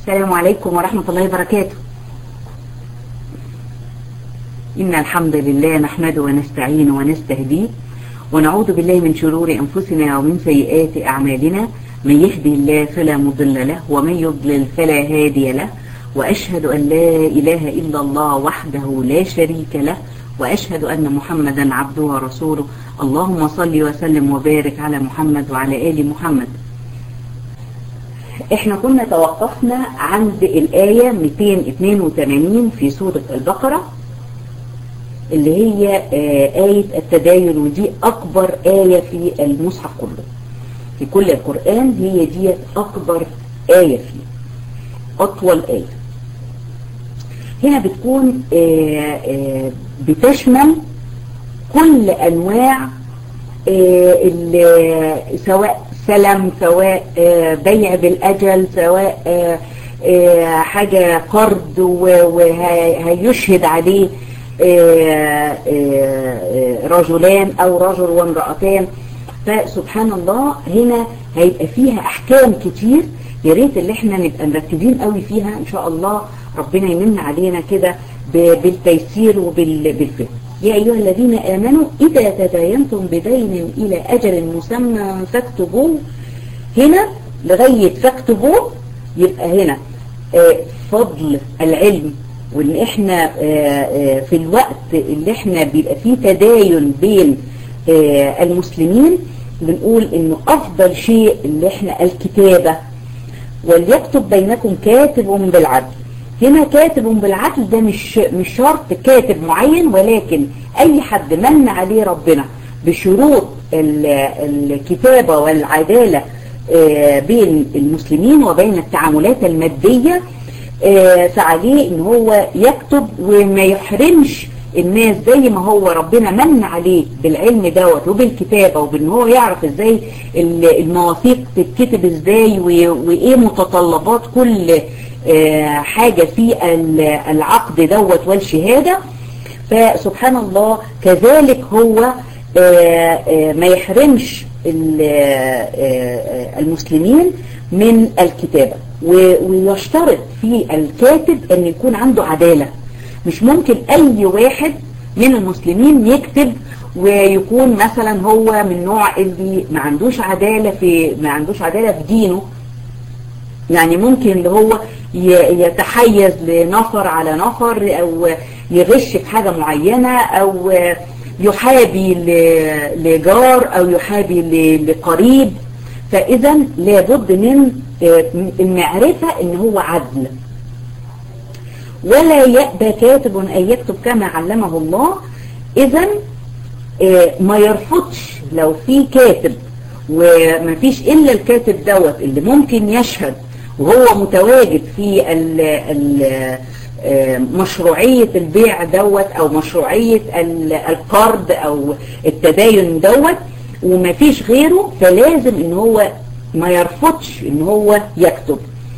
السلام عليكم ورحمة الله وبركاته إن الحمد لله نحمده ونستعينه ونستهديه ونعوذ بالله من شرور أنفسنا ومن سيئات أعمالنا من يهدي الله فلا مضل له ومن يضلل فلا هادي له وأشهد أن لا إله إلا الله وحده لا شريك له وأشهد أن محمدا عبده ورسوله اللهم صل وسلم وبارك على محمد وعلى آل محمد احنا كنا توقفنا عند الآية 282 في سورة البقرة اللي هي آية التداين ودي أكبر آية في المصحف كله في كل القرآن هي دي أكبر آية فيه أطول آية هنا بتكون آآ آآ بتشمل كل أنواع سواء سلم سواء بيع بالأجل سواء حاجة قرض وهيشهد عليه رجلان أو رجل وامرأتان فسبحان الله هنا هيبقى فيها أحكام كتير يا ريت اللي احنا نبقى مركزين قوي فيها ان شاء الله ربنا يمن علينا كده بالتيسير وبالفهم يا أيها الذين آمنوا إذا تداينتم بدين إلى أجل مسمى فاكتبوه هنا لغاية فاكتبوه يبقى هنا فضل العلم وان احنا في الوقت اللي احنا بيبقى فيه تداين بين المسلمين بنقول انه افضل شيء اللي احنا الكتابة وليكتب بينكم كاتب بالعدل هنا كاتب بالعدل ده مش مش شرط كاتب معين ولكن اي حد من عليه ربنا بشروط الكتابة والعدالة بين المسلمين وبين التعاملات المادية فعليه ان هو يكتب وما يحرمش الناس زي ما هو ربنا من عليه بالعلم دوت وبالكتابة وبان هو يعرف ازاي المواثيق تتكتب ازاي وايه متطلبات كل حاجة في العقد دوت والشهادة فسبحان الله كذلك هو ما يحرمش المسلمين من الكتابة ويشترط في الكاتب ان يكون عنده عدالة مش ممكن اي واحد من المسلمين يكتب ويكون مثلا هو من نوع اللي ما عندوش عدالة في ما عندوش عدالة في دينه يعني ممكن اللي هو يتحيز لنفر على نفر او يغش في حاجة معينة او يحابي لجار او يحابي لقريب فاذا لابد من المعرفة ان هو عدل ولا يأبى كاتب ان يكتب كما علمه الله اذا ما يرفضش لو في كاتب وما فيش الا الكاتب دوت اللي ممكن يشهد وهو متواجد في ال ال مشروعية البيع دوت او مشروعية القرض او التداين دوت وما فيش غيره فلازم ان هو ما يرفضش ان هو يكتب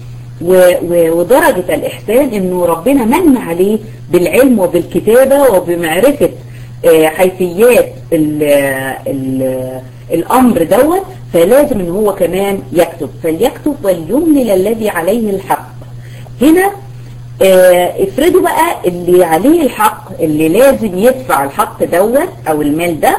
ودرجة الإحسان انه ربنا من عليه بالعلم وبالكتابة وبمعرفة حيثيات ال ال الأمر دوت فلازم ان هو كمان يكتب فليكتب وليملل الذي عليه الحق هنا افرضوا بقى اللي عليه الحق اللي لازم يدفع الحق دوت او المال ده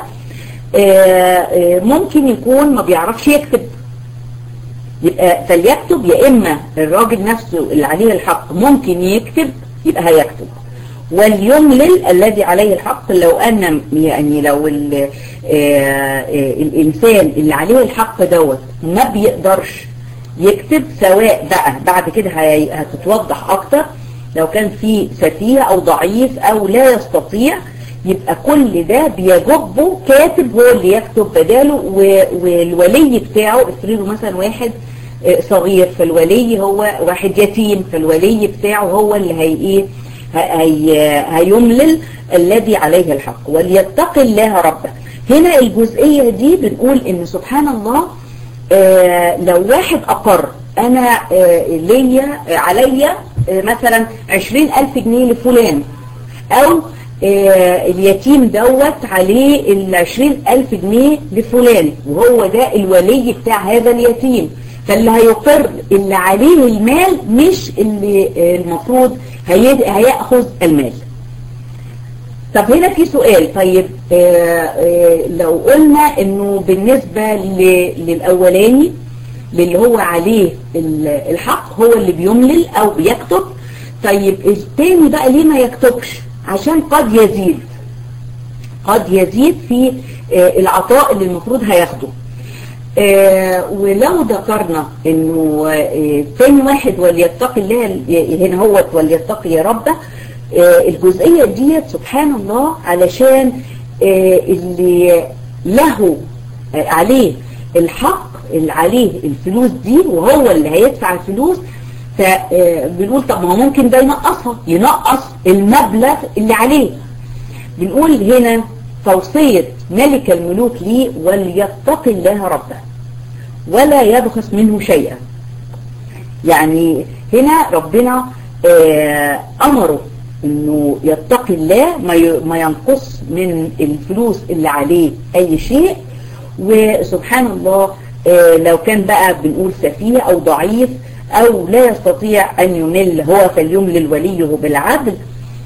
ممكن يكون ما بيعرفش يكتب يبقى فليكتب يا اما الراجل نفسه اللي عليه الحق ممكن يكتب يبقى هيكتب وليملل الذي عليه الحق لو ان يعني لو ال الانسان اللي عليه الحق دوت ما بيقدرش يكتب سواء بقى بعد كده هتتوضح اكتر لو كان في سفيه او ضعيف او لا يستطيع يبقى كل ده بيجبه كاتب هو اللي يكتب بداله والولي بتاعه افرضوا مثلا واحد صغير فالولي هو واحد يتيم فالولي بتاعه هو اللي هي ايه هي هيملل الذي عليه الحق وليتق الله ربه هنا الجزئية دي بنقول ان سبحان الله آه لو واحد اقر انا آه ليا عليا آه مثلا عشرين الف جنيه لفلان او اليتيم دوت عليه العشرين ألف جنيه لفلان وهو ده الولي بتاع هذا اليتيم فاللي هيقر اللي عليه المال مش اللي المفروض هيأخذ المال طب هنا في سؤال طيب آآ آآ لو قلنا انه بالنسبة للاولاني للي هو عليه الحق هو اللي بيملل او بيكتب طيب التاني بقى ليه ما يكتبش عشان قد يزيد قد يزيد في العطاء اللي المفروض هياخده ولو ذكرنا انه تاني واحد وليتقي الله هنا هو وليتقي ربه الجزئية ديت سبحان الله علشان اللي له عليه الحق اللي عليه الفلوس دي وهو اللي هيدفع الفلوس فبنقول طب ما هو ممكن ده ينقصها ينقص المبلغ اللي عليه بنقول هنا توصية ملك الملوك ليه وليتقي الله ربه ولا يبخس منه شيئا يعني هنا ربنا أمره انه يتقي الله ما ينقص من الفلوس اللي عليه اي شيء وسبحان الله لو كان بقى بنقول سفيه او ضعيف او لا يستطيع ان يمل هو فليملل وليه بالعدل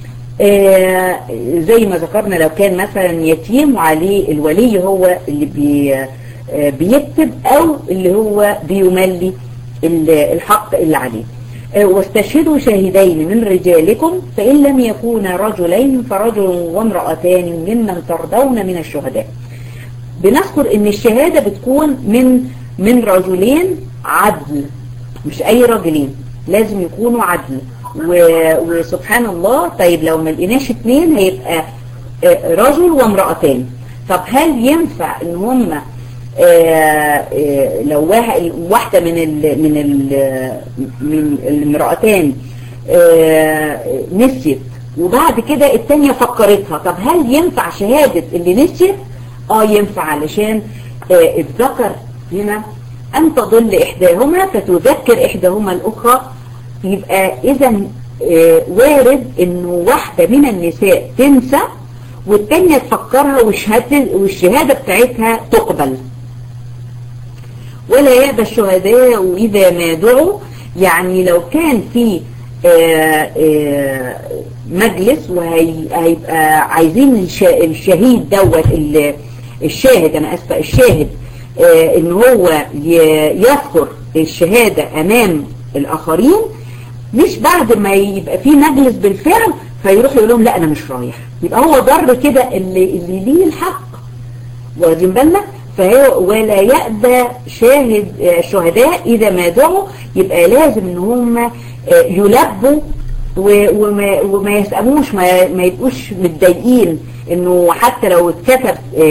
زي ما ذكرنا لو كان مثلا يتيم وعليه الولي هو اللي بي بيكتب او اللي هو بيملي الحق اللي عليه واستشهدوا شاهدين من رجالكم فإن لم يكونا رجلين فرجل وامرأتان ممن ترضون من الشهداء بنذكر ان الشهادة بتكون من من رجلين عدل مش اي رجلين لازم يكونوا عدل وسبحان الله طيب لو ما لقيناش اتنين هيبقى رجل وامرأتان طب هل ينفع ان هم لو واحدة من ال من ال من المرأتان نسيت وبعد كده التانية فكرتها طب هل ينفع شهادة اللي نسيت اه ينفع علشان الذكر هنا ان تضل احداهما فتذكر احداهما الاخرى يبقى اذا وارد انه واحدة من النساء تنسى والتانية تفكرها والشهادة بتاعتها تقبل ولا يأبى الشهداء إذا ما دعوا يعني لو كان في آآ آآ مجلس وهيبقى عايزين الشهيد دوت الشاهد أنا أسفة الشاهد إن هو يذكر الشهادة أمام الآخرين مش بعد ما يبقى في مجلس بالفعل فيروح يقول لهم لا أنا مش رايح يبقى هو ضر كده اللي, اللي ليه الحق واخدين بالنا فهو ولا يأبى شاهد الشهداء إذا ما دعوا يبقى لازم ان هم يلبوا وما, وما يسأموش ما, ما يبقوش متضايقين انه حتى لو اتكتب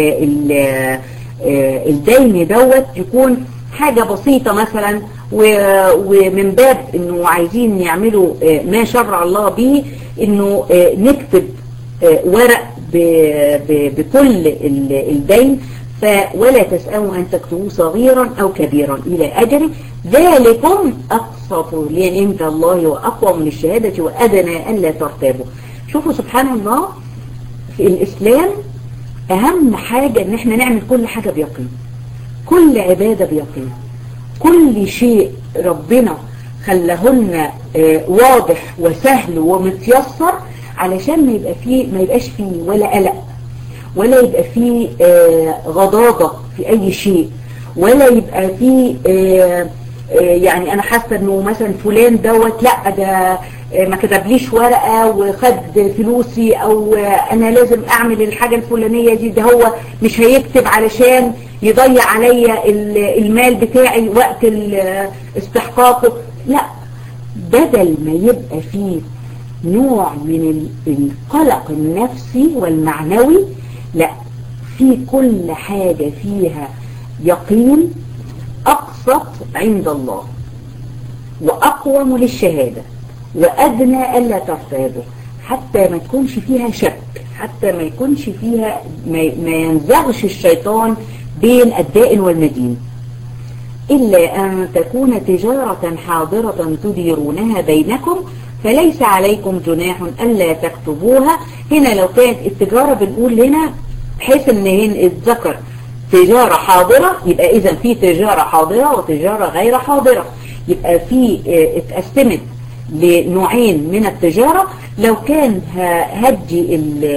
الدين دوت يكون حاجة بسيطة مثلا ومن باب انه عايزين يعملوا ما شرع الله به انه نكتب ورق بكل الدين ولا تسأموا أن تكتبوه صغيرا أو كبيرا إلى أجله ذلكم أقسط لعند الله وأقوم للشهادة وأدنى ألا ترتابوا شوفوا سبحان الله في الإسلام أهم حاجة أن احنا نعمل كل حاجة بيقين كل عبادة بيقين كل شيء ربنا خلهن واضح وسهل ومتيسر علشان ما يبقى فيه ما يبقاش فيه ولا قلق ولا يبقى فيه غضاضة في أي شيء ولا يبقى فيه يعني أنا حاسة أنه مثلا فلان دوت لا ده ما كتبليش ورقة وخد فلوسي أو أنا لازم أعمل الحاجة الفلانية دي ده هو مش هيكتب علشان يضيع عليا المال بتاعي وقت استحقاقه لا بدل ما يبقى فيه نوع من القلق النفسي والمعنوي لا في كل حاجة فيها يقين أقسط عند الله وأقوم للشهادة وأدنى ألا ترتابه حتى ما تكونش فيها شك حتى ما يكونش فيها ما ينزغش الشيطان بين الدائن والمدين إلا أن تكون تجارة حاضرة تديرونها بينكم فليس عليكم جناح ألا تكتبوها هنا لو كانت التجارة بنقول هنا بحيث ان الذكر تجارة حاضرة يبقى اذا في تجارة حاضرة وتجارة غير حاضرة يبقى في اه اتقسمت لنوعين من التجارة لو كان هدي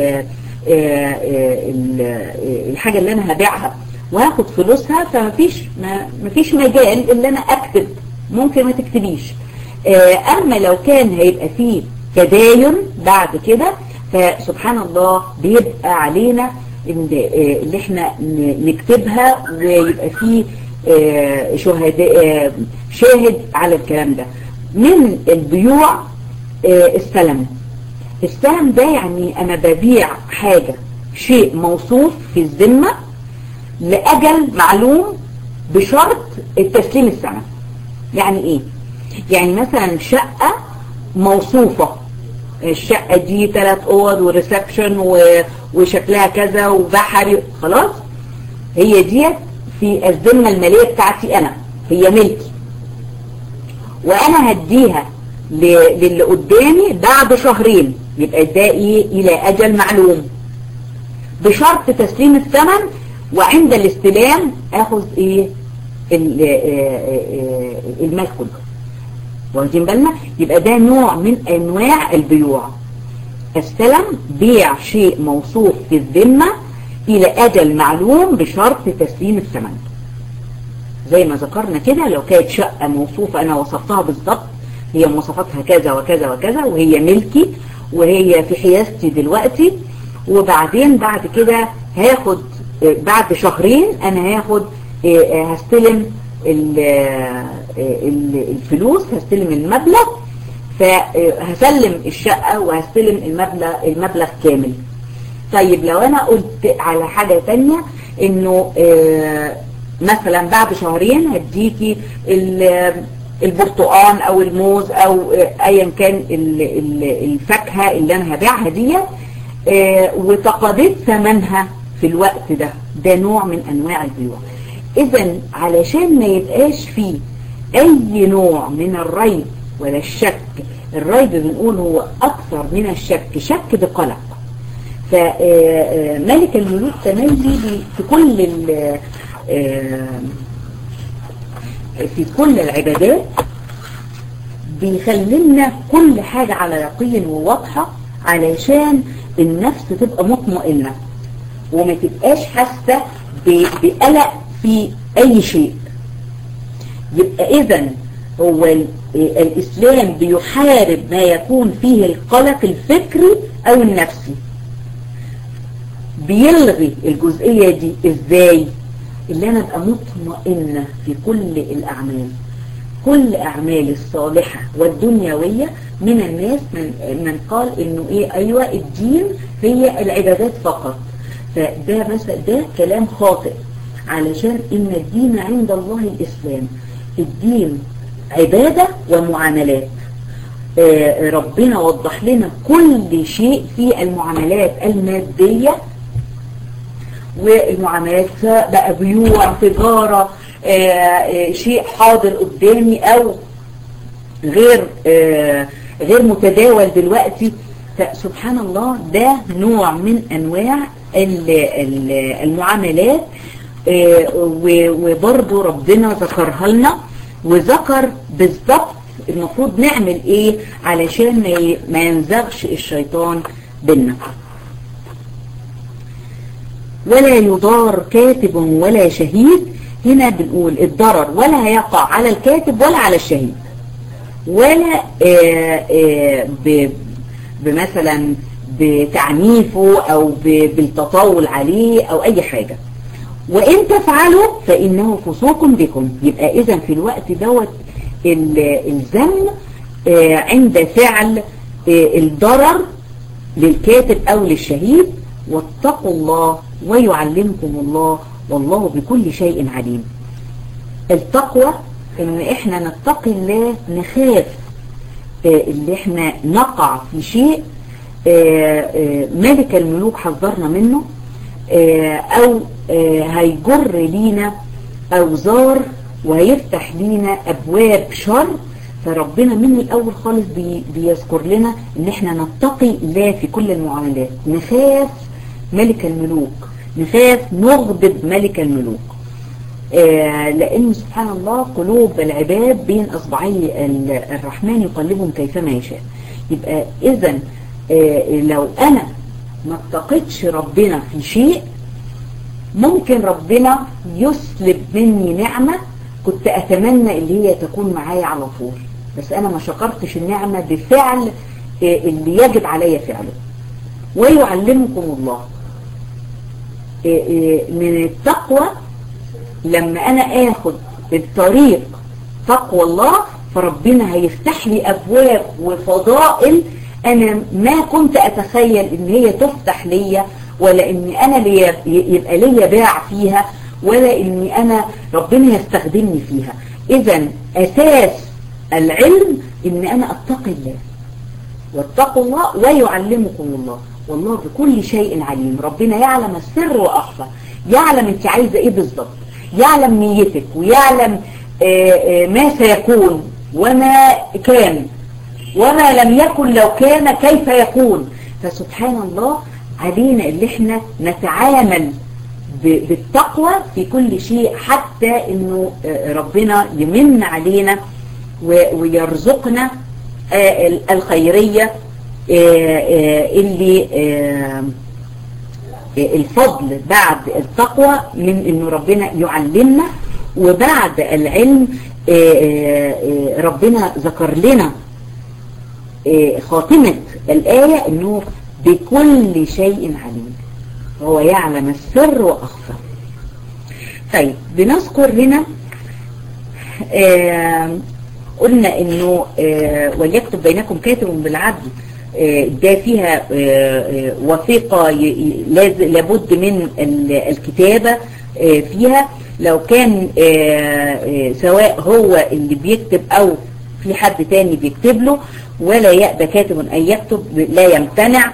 الحاجة اللي انا هبيعها وهاخد فلوسها فمفيش مفيش مجال اللي انا اكتب ممكن ما تكتبيش اما لو كان هيبقى فيه تداين بعد كده فسبحان الله بيبقى علينا اللي احنا نكتبها ويبقى فيه شهداء شاهد على الكلام ده من البيوع السلم السلم ده يعني انا ببيع حاجة شيء موصوف في الذمة لأجل معلوم بشرط التسليم السنة يعني ايه يعني مثلا شقة موصوفة الشقة دي ثلاث اوض وريسبشن وشكلها كذا وبحري خلاص هي دي في الذمة المالية بتاعتي انا هي ملكي وانا هديها للي قدامي بعد شهرين يبقى ده ايه الى اجل معلوم بشرط تسليم الثمن وعند الاستلام اخذ ايه المال كله واخدين بالنا يبقى ده نوع من انواع البيوع السلم بيع شيء موصوف في الذمة الى اجل معلوم بشرط تسليم الثمن زي ما ذكرنا كده لو كانت شقة موصوفة انا وصفتها بالضبط هي مواصفاتها كذا وكذا وكذا وهي ملكي وهي في حيازتي دلوقتي وبعدين بعد كده هاخد بعد شهرين انا هاخد هستلم الفلوس هستلم المبلغ فهسلم الشقة وهستلم المبلغ المبلغ كامل طيب لو انا قلت على حاجة تانية انه مثلا بعد شهرين هديكي البرتقان او الموز او ايا كان الفاكهة اللي انا هبيعها دي وتقاضيت ثمنها في الوقت ده ده نوع من انواع البيوع اذا علشان ما يبقاش فيه اي نوع من الريب ولا الشك الريب بنقول هو اكثر من الشك شك بقلق فملك الملوك تملي في كل في كل العبادات بيخلينا كل حاجة على يقين وواضحة علشان النفس تبقى مطمئنة وما تبقاش حاسة بقلق في أي شيء يبقى إذا هو الإسلام بيحارب ما يكون فيه القلق الفكري أو النفسي بيلغي الجزئية دي إزاي اللي أنا أبقى مطمئنة في كل الأعمال كل أعمال الصالحة والدنيوية من الناس من, من قال إنه إيه أيوة الدين هي العبادات فقط فده مثلا ده كلام خاطئ علشان إن الدين عند الله الإسلام الدين عبادة ومعاملات آه ربنا وضح لنا كل شيء في المعاملات المادية والمعاملات سواء بقى بيوع تجارة آه آه شيء حاضر قدامي او غير غير متداول دلوقتي فسبحان الله ده نوع من انواع المعاملات وبرضه ربنا ذكرها لنا وذكر بالضبط المفروض نعمل ايه علشان ما ينزغش الشيطان بينا ولا يضار كاتب ولا شهيد هنا بنقول الضرر ولا هيقع على الكاتب ولا على الشهيد ولا آآ آآ بمثلا بتعنيفه او بالتطاول عليه او اي حاجة وان تفعلوا فانه فسوق بكم يبقى اذا في الوقت دوت الذم عند فعل الضرر للكاتب او للشهيد واتقوا الله ويعلمكم الله والله بكل شيء عليم التقوى ان احنا نتقي الله نخاف اللي احنا نقع في شيء ملك الملوك حذرنا منه او هيجر لينا اوزار وهيفتح لينا ابواب شر فربنا من الاول خالص بي بيذكر لنا ان احنا نتقي الله في كل المعاملات نخاف ملك الملوك نخاف نغضب ملك الملوك آه لأن سبحان الله قلوب العباد بين أصبعي الرحمن يقلبهم كيفما يشاء يبقى إذا آه لو أنا ما اتقتش ربنا في شيء ممكن ربنا يسلب مني نعمة كنت أتمنى اللي هي تكون معايا على طول بس أنا ما شكرتش النعمة بفعل اللي يجب علي فعله ويعلمكم الله من التقوى لما أنا آخد الطريق تقوى الله فربنا هيفتح لي أبواب وفضائل أنا ما كنت أتخيل إن هي تفتح ليا ولا إن أنا لي يبقى ليا باع فيها ولا إن أنا ربنا يستخدمني فيها إذا أساس العلم إن أنا أتقي الله واتقوا الله ويعلمكم الله والله بكل شيء عليم ربنا يعلم السر وأخفى يعلم أنت عايزة إيه بالظبط يعلم نيتك ويعلم آآ آآ ما سيكون وما كان وما لم يكن لو كان كيف يكون فسبحان الله علينا اللي احنا نتعامل بالتقوى في كل شيء حتى انه ربنا يمن علينا ويرزقنا الخيرية اللي الفضل بعد التقوى من انه ربنا يعلمنا وبعد العلم ربنا ذكر لنا خاتمة الآية انه بكل شيء عليم هو يعلم السر وأخفى طيب بنذكر هنا قلنا انه وليكتب بينكم كاتب بالعدل ده فيها وثيقة لابد من الكتابة فيها لو كان سواء هو اللي بيكتب او في حد تاني بيكتب له ولا يأبى كاتب ان يكتب لا يمتنع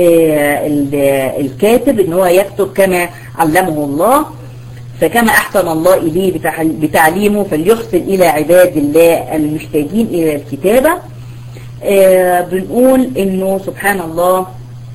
الكاتب ان هو يكتب كما علمه الله فكما أحسن الله إليه بتعليمه فليحسن إلى عباد الله المحتاجين إلى الكتابة آه بنقول إنه سبحان الله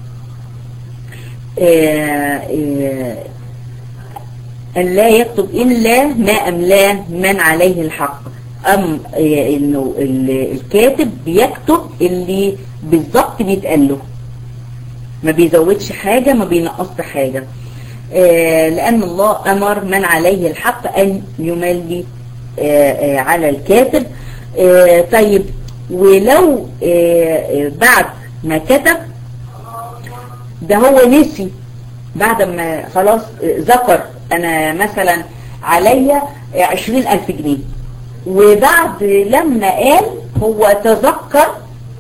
آه آه أن لا يكتب إلا ما أملاه من عليه الحق أم إنه الكاتب بيكتب اللي بالضبط بيتقال له ما بيزودش حاجة ما بينقصش حاجة آه لأن الله أمر من عليه الحق أن يملي آه آه على الكاتب طيب ولو بعد ما كتب ده هو نسي بعد ما خلاص ذكر أنا مثلا عليا عشرين ألف جنيه وبعد لما قال هو تذكر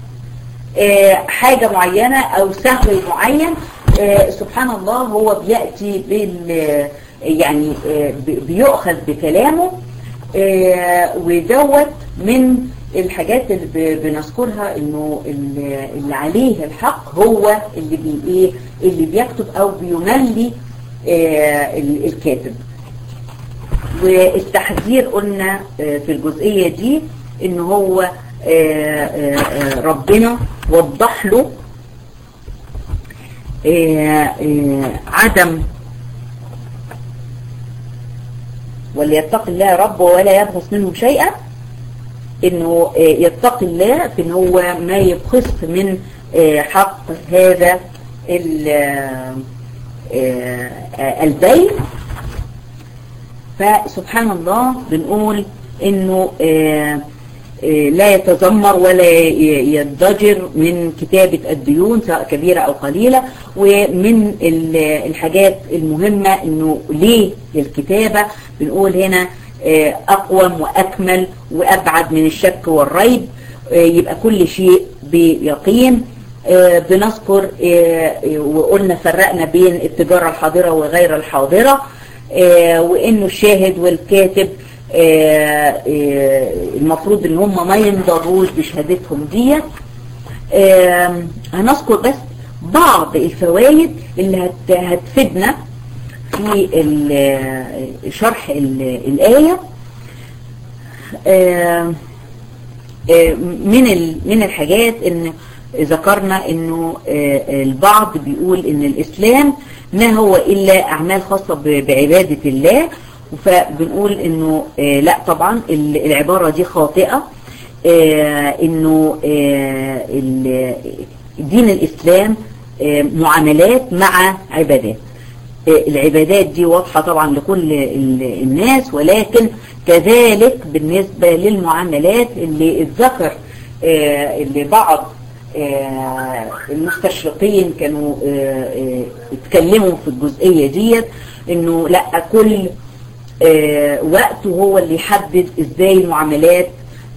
حاجة معينة أو سهو معين سبحان الله هو بيأتي بال يعني بيؤخذ بكلامه ودوت من الحاجات اللي بنذكرها انه اللي عليه الحق هو اللي بي ايه اللي بيكتب او بيملي الكاتب والتحذير قلنا في الجزئية دي ان هو ربنا وضح له عدم وليتق الله ربه ولا يبخس منه شيئا انه يتقي الله في ان هو ما يبخس من حق هذا البين فسبحان الله بنقول انه لا يتذمر ولا يضجر من كتابة الديون سواء كبيرة أو قليلة ومن الحاجات المهمة أنه ليه الكتابة بنقول هنا أقوم وأكمل وأبعد من الشك والريب يبقى كل شيء بيقين بنذكر وقلنا فرقنا بين التجارة الحاضرة وغير الحاضرة وانه الشاهد والكاتب المفروض ان هم ما ينضروش بشهادتهم ديت هنذكر بس بعض الفوائد اللي هتفيدنا في شرح الآية من من الحاجات ان ذكرنا انه البعض بيقول ان الاسلام ما هو إلا أعمال خاصة بعبادة الله فبنقول إنه لا طبعا العبارة دي خاطئة إنه دين الإسلام معاملات مع عبادات العبادات دي واضحة طبعا لكل الناس ولكن كذلك بالنسبة للمعاملات اللي اتذكر اللي بعض المستشرقين كانوا اتكلموا في الجزئية ديت انه لا كل وقت هو اللي يحدد ازاي المعاملات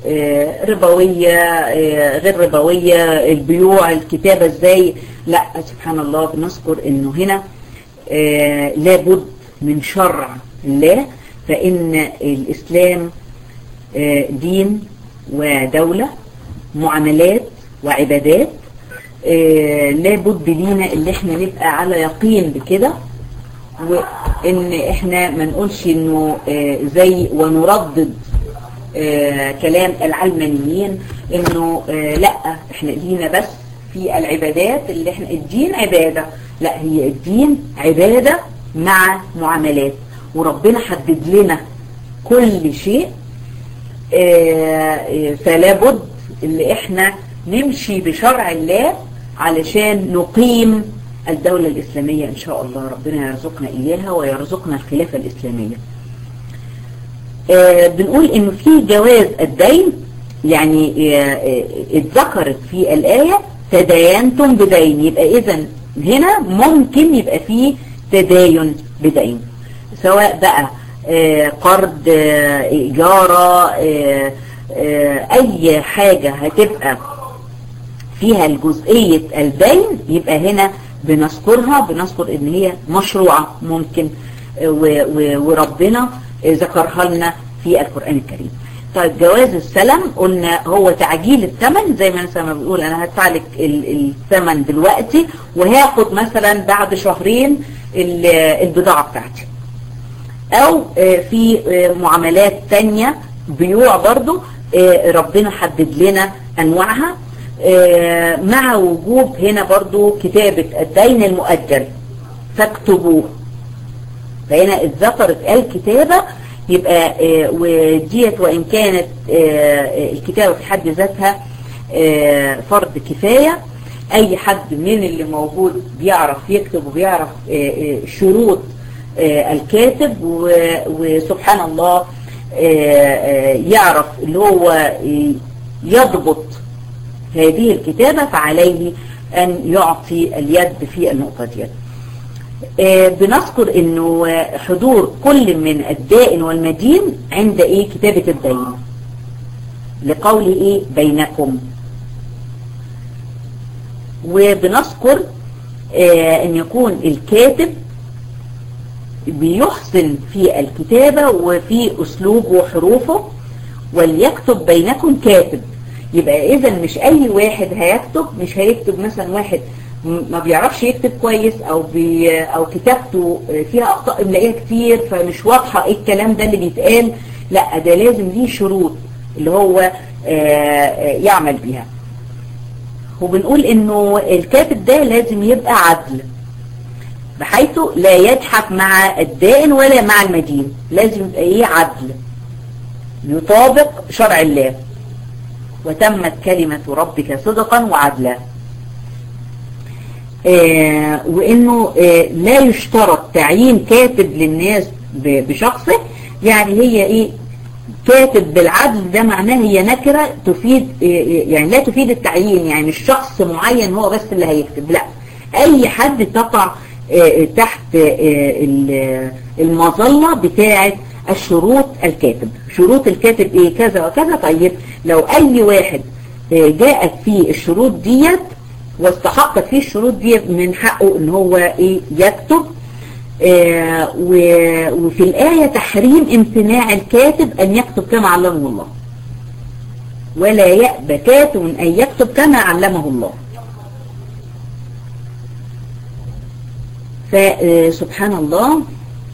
ربوية غير ربوية البيوع الكتابة ازاي لا سبحان الله بنذكر انه هنا لابد من شرع الله فإن الإسلام دين ودولة معاملات وعبادات لابد لينا اللي احنا نبقى على يقين بكده وان احنا ما نقولش انه زي ونردد كلام العلمانيين انه لا احنا لينا بس في العبادات اللي احنا الدين عبادة لا هي الدين عبادة مع معاملات وربنا حدد لنا كل شيء فلا بد اللي احنا نمشي بشرع الله علشان نقيم الدولة الإسلامية إن شاء الله ربنا يرزقنا إياها ويرزقنا الخلافة الإسلامية بنقول إنه في جواز الدين يعني اتذكرت في الآية تداينتم بدين يبقى إذا هنا ممكن يبقى فيه تداين بدين سواء بقى قرض إيجارة أي حاجة هتبقى فيها الجزئية الدين يبقى هنا بنذكرها بنذكر ان هي مشروعة ممكن وربنا ذكرها لنا في القرآن الكريم طيب جواز السلم قلنا هو تعجيل الثمن زي ما مثلا بنقول انا هدفع لك الثمن دلوقتي وهاخد مثلا بعد شهرين البضاعة بتاعتي او في معاملات تانية بيوع برضو ربنا حدد لنا انواعها مع وجوب هنا برضو كتابة الدين المؤجل فاكتبوه فهنا اتذكرت الكتابة يبقى وديت وإن كانت الكتابة في حد ذاتها فرض كفاية أي حد من اللي موجود بيعرف يكتب وبيعرف شروط الكاتب وسبحان الله يعرف اللي هو يضبط هذه الكتابة فعليه أن يعطي اليد في النقطة دي بنذكر أنه حضور كل من الدائن والمدين عند إيه كتابة الدين لقول إيه بينكم وبنذكر أن يكون الكاتب بيحسن في الكتابة وفي أسلوبه وحروفه وليكتب بينكم كاتب يبقى اذا مش اي واحد هيكتب مش هيكتب مثلا واحد ما بيعرفش يكتب كويس او بي او كتابته فيها اخطاء املائيه كتير فمش واضحه ايه الكلام ده اللي بيتقال لا ده لازم ليه شروط اللي هو يعمل بيها وبنقول انه الكاتب ده لازم يبقى عدل بحيث لا يضحك مع الدائن ولا مع المدين لازم يبقى ايه عدل يطابق شرع الله وتمت كلمة ربك صدقا وعدلا آه وانه آه لا يشترط تعيين كاتب للناس بشخصه يعني هي ايه كاتب بالعدل ده معناه هي نكرة تفيد آه يعني لا تفيد التعيين يعني مش شخص معين هو بس اللي هيكتب لا اي حد تقع تحت المظلة بتاعة الشروط الكاتب شروط الكاتب ايه كذا وكذا طيب لو اي واحد جاءت فيه الشروط ديت واستحقت فيه الشروط ديت من حقه ان هو ايه يكتب آه وفي الآية تحريم امتناع الكاتب ان يكتب كما علمه الله ولا يأبى كاتب ان يكتب كما علمه الله فسبحان الله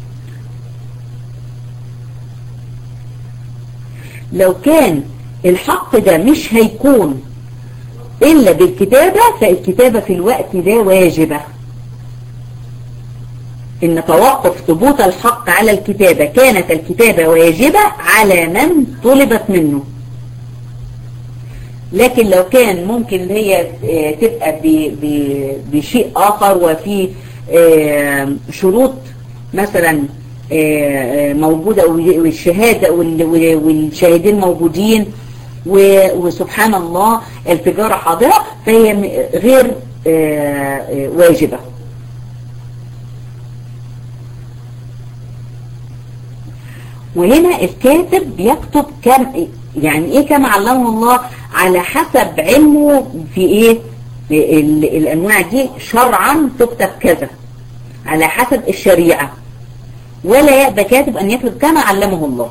لو كان الحق ده مش هيكون إلا بالكتابة فالكتابة في الوقت ده واجبة ان توقف ثبوت الحق على الكتابة كانت الكتابة واجبة على من طلبت منه لكن لو كان ممكن هي تبقى بشيء آخر وفي شروط مثلا موجودة والشهادة والشاهدين موجودين وسبحان الله التجارة حاضرة فهي غير واجبة وهنا الكاتب بيكتب كم يعني ايه كما علمه الله على حسب علمه في ايه الانواع دي شرعا تكتب كذا على حسب الشريعة ولا يأبى كاتب ان يكتب كما علمه الله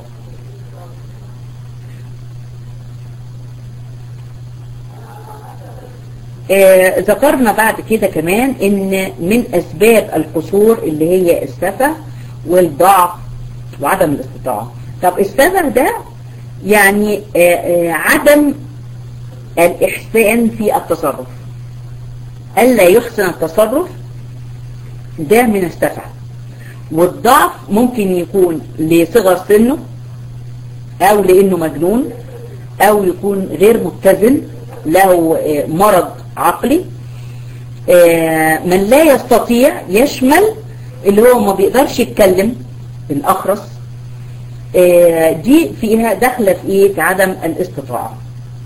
آه ذكرنا بعد كده كمان ان من اسباب القصور اللي هي السفة والضعف وعدم الاستطاعة طب السفة ده يعني آه آه عدم الإحسان في التصرف ألا يحسن التصرف ده من السفة والضعف ممكن يكون لصغر سنه أو لأنه مجنون أو يكون غير متزن له مرض عقلي من لا يستطيع يشمل اللي هو ما بيقدرش يتكلم الأخرس دي فيها داخله في ايه في عدم الاستطاعة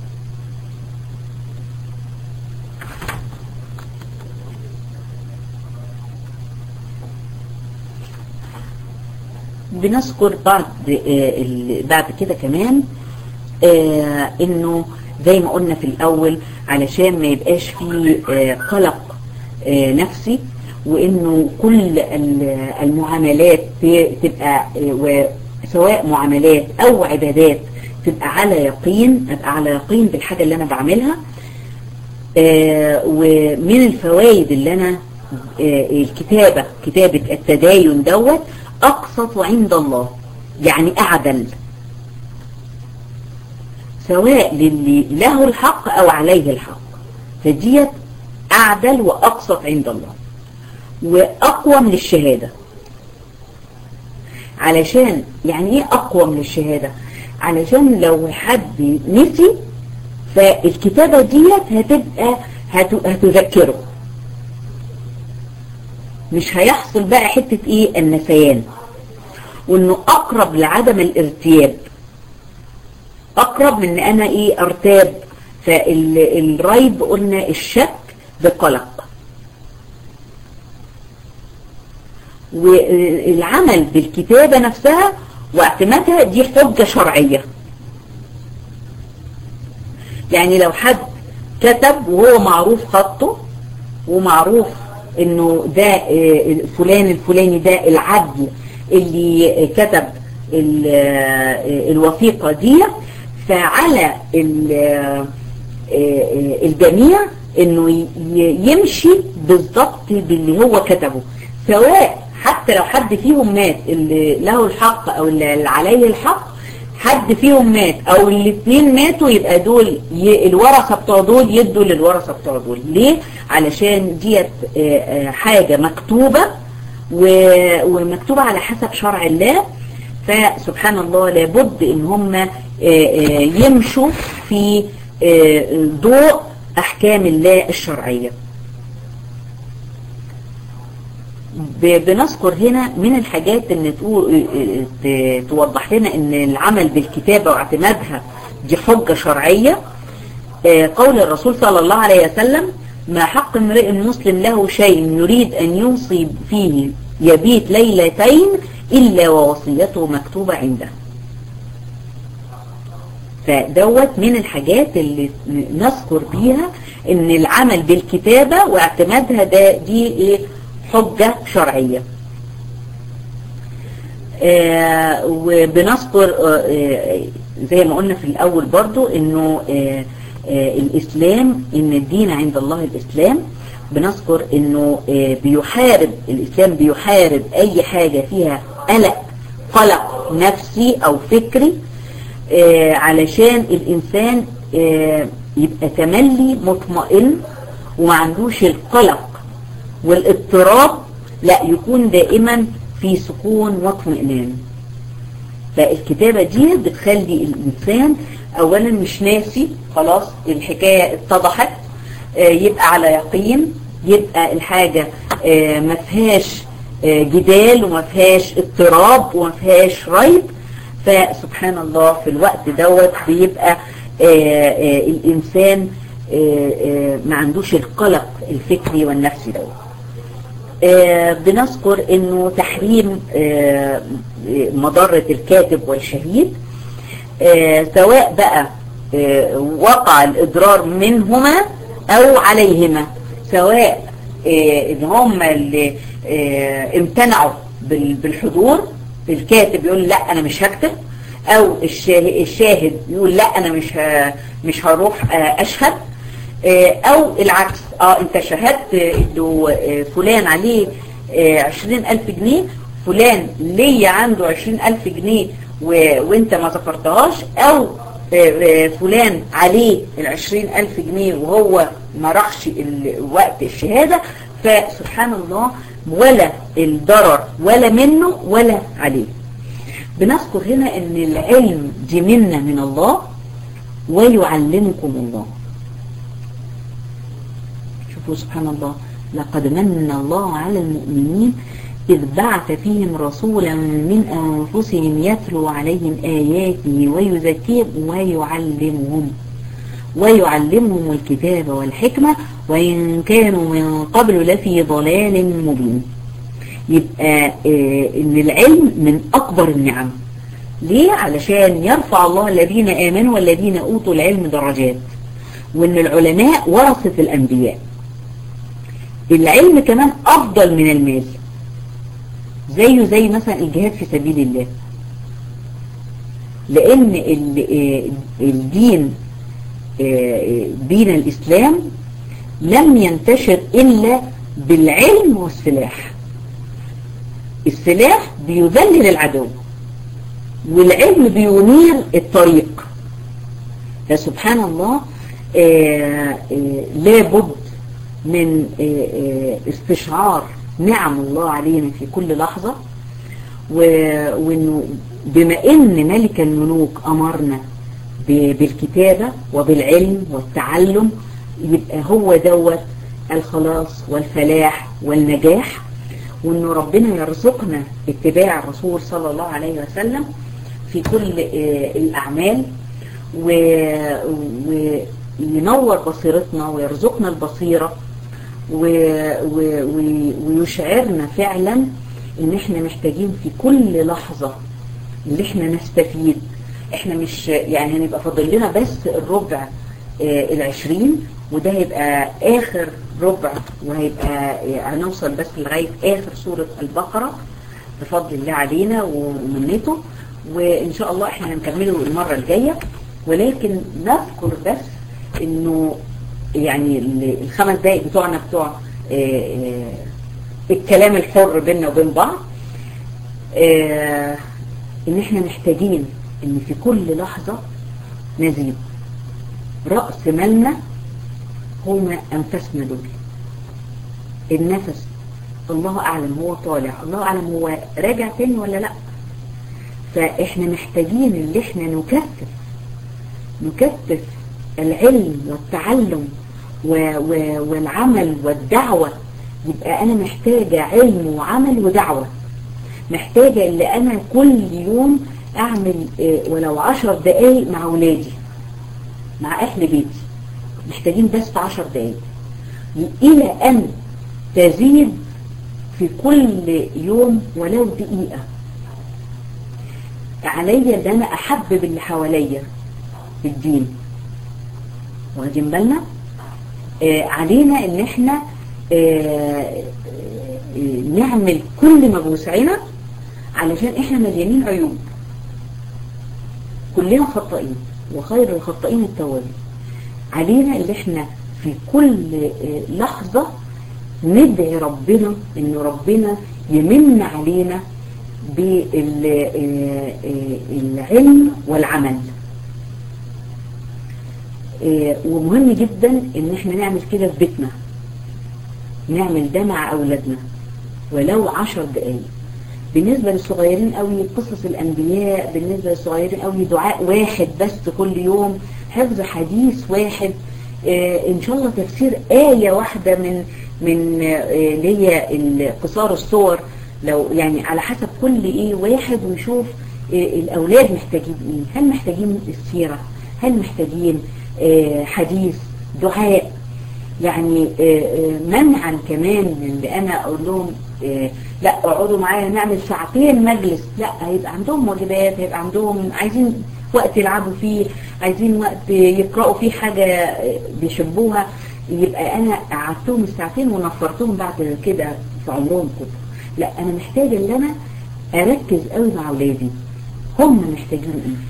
بنذكر بعد بعد كده كمان انه زي ما قلنا في الاول علشان ما يبقاش فيه قلق نفسي وانه كل المعاملات تبقى سواء معاملات او عبادات تبقى على يقين ابقى على يقين بالحاجة اللي انا بعملها ومن الفوائد اللي انا الكتابة كتابة التداين دوت اقسط عند الله يعني اعدل سواء للي له الحق او عليه الحق فديت اعدل واقسط عند الله واقوى من الشهادة علشان يعني ايه اقوى من الشهادة علشان لو حد نسي فالكتابة ديت هتبقى هتذكره مش هيحصل بقى حتة ايه النسيان وانه اقرب لعدم الارتياب اقرب من ان انا ايه ارتاب فالريب قلنا الشك بقلق والعمل بالكتابة نفسها واعتمادها دي حجة شرعية يعني لو حد كتب وهو معروف خطه ومعروف انه ده فلان الفلاني ده العدل اللي كتب الوثيقة دي فعلى الجميع انه يمشي بالضبط باللي هو كتبه سواء حتى لو حد فيهم مات اللي له الحق او اللي عليه الحق حد فيهم مات او الاثنين ماتوا يبقى دول الورثة بتوع دول يدوا للورثة بتوع دول ليه علشان ديت حاجة مكتوبة ومكتوبة على حسب شرع الله فسبحان الله لابد ان هم يمشوا في ضوء احكام الله الشرعية بنذكر هنا من الحاجات ان توضح لنا ان العمل بالكتابة واعتمادها دي حجة شرعية قول الرسول صلى الله عليه وسلم ما حق امرئ مسلم له شيء يريد ان يوصي فيه يبيت ليلتين الا ووصيته مكتوبة عنده فدوت من الحاجات اللي نذكر بيها ان العمل بالكتابة واعتمادها ده دي ايه حجة شرعية آه وبنذكر آه زي ما قلنا في الأول برضو انه آه الإسلام ان الدين عند الله الإسلام بنذكر انه بيحارب الإسلام بيحارب أي حاجة فيها قلق قلق نفسي أو فكري علشان الإنسان يبقى تملي مطمئن وما عندوش القلق والاضطراب لا يكون دائما في سكون واطمئنان فالكتابة دي بتخلي الإنسان أولا مش ناسي خلاص الحكاية اتضحت يبقى على يقين يبقى الحاجة ما فيهاش جدال وما فيهاش اضطراب وما فيهاش ريب فسبحان الله في الوقت دوت بيبقى الإنسان ما عندوش القلق الفكري والنفسي دوت بنذكر انه تحريم مضرة الكاتب والشهيد سواء بقى وقع الإضرار منهما أو عليهما سواء ان هم اللي امتنعوا بالحضور الكاتب يقول لا انا مش هكتب او الشاهد يقول لا انا مش مش هروح اشهد او العكس اه انت شهدت انه فلان عليه عشرين الف جنيه فلان ليا عنده عشرين الف جنيه وانت ما ذكرتهاش او فلان عليه العشرين ألف جنيه وهو ما راحش وقت الشهادة فسبحان الله ولا الضرر ولا منه ولا عليه بنذكر هنا ان العلم دي منة من الله ويعلمكم الله شوفوا سبحان الله لقد من الله على المؤمنين إذ بعث فيهم رسولا من أنفسهم يتلو عليهم آياته ويزكيهم ويعلمهم ويعلمهم الكتاب والحكمة وإن كانوا من قبل لفي ضلال مبين يبقى إن العلم من أكبر النعم ليه؟ علشان يرفع الله الذين آمنوا والذين أوتوا العلم درجات وإن العلماء ورثة الأنبياء العلم كمان أفضل من المال زيه زي مثلا الجهاد في سبيل الله لأن الدين دين الإسلام لم ينتشر إلا بالعلم والسلاح السلاح بيذلل العدو والعلم بينير الطريق فسبحان الله لابد من استشعار نعم الله علينا في كل لحظة وانه بما ان ملك الملوك امرنا بالكتابة وبالعلم والتعلم يبقى هو دوت الخلاص والفلاح والنجاح وانه ربنا يرزقنا اتباع الرسول صلى الله عليه وسلم في كل الاعمال وينور بصيرتنا ويرزقنا البصيره ويشعرنا فعلا ان احنا محتاجين في كل لحظة ان احنا نستفيد احنا مش يعني هنبقى فاضل لنا بس الربع اه العشرين وده هيبقى اخر ربع وهيبقى هنوصل بس لغاية اخر سورة البقرة بفضل الله علينا ومنته وان شاء الله احنا هنكمله المرة الجاية ولكن نذكر بس انه يعني الخمس دقايق بتوعنا بتوع الكلام الحر بيننا وبين بعض ان احنا محتاجين ان في كل لحظة نزيد رأس مالنا هما انفسنا دول النفس الله اعلم هو طالع الله اعلم هو راجع تاني ولا لا فاحنا محتاجين ان احنا نكثف نكثف العلم والتعلم و و والعمل والدعوة يبقى أنا محتاجة علم وعمل ودعوة محتاجة اللي أنا كل يوم أعمل ولو عشر دقايق مع ولادي مع أهل بيتي محتاجين بس عشر دقايق إلى أن تزيد في كل يوم ولو دقيقة عليا ان انا احبب اللي حواليا في الدين واخدين بالنا آه علينا ان احنا آه آه نعمل كل ما بوسعنا علشان احنا مليانين عيوب كلنا خطائين وخير الخطائين التوابين علينا ان احنا في كل لحظة ندعي ربنا ان ربنا يمن علينا بالعلم والعمل ومهم جدا ان احنا نعمل كده في بيتنا نعمل ده مع اولادنا ولو عشر دقايق بالنسبة للصغيرين قوي قصص الأنبياء بالنسبة للصغيرين قوي دعاء واحد بس كل يوم حفظ حديث واحد آه إن شاء الله تفسير آية واحدة من من آه اللي هي قصار الصور لو يعني على حسب كل إيه واحد ويشوف آه الأولاد محتاجين إيه هل محتاجين السيرة هل محتاجين حديث دعاء يعني منعا كمان من ان انا اقول لهم لا اقعدوا معايا نعمل ساعتين مجلس لا هيبقى عندهم واجبات هيبقى عندهم عايزين وقت يلعبوا فيه عايزين وقت يقرأوا فيه حاجة بيحبوها يبقى انا قعدتهم الساعتين ونفرتهم بعد كده في عمرهم كله لا انا محتاجه ان انا اركز قوي مع اولادي هم محتاجين ايه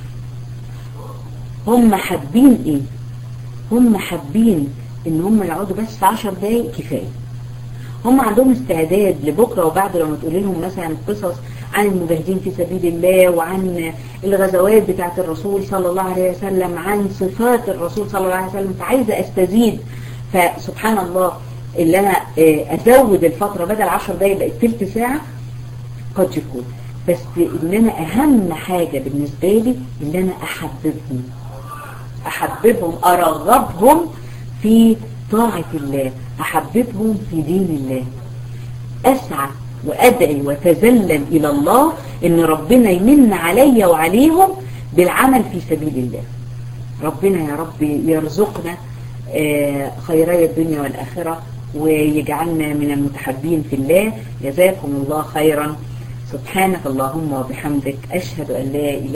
هم حابين ايه هم حابين ان هم يقعدوا بس 10 دقايق كفايه هم عندهم استعداد لبكره وبعد لما تقول لهم مثلا قصص عن المجاهدين في سبيل الله وعن الغزوات بتاعه الرسول صلى الله عليه وسلم عن صفات الرسول صلى الله عليه وسلم فعايزه استزيد فسبحان الله اللي انا ازود الفتره بدل 10 دقايق بقت ثلث ساعه قد يكون بس ان انا اهم حاجه بالنسبه لي ان انا احببهم احببهم ارغبهم في طاعة الله احببهم في دين الله اسعى وادعي وتذلل الى الله ان ربنا يمن علي وعليهم بالعمل في سبيل الله ربنا يا رب يرزقنا خيري الدنيا والاخرة ويجعلنا من المتحبين في الله جزاكم الله خيرا سبحانك اللهم وبحمدك اشهد ان لا اله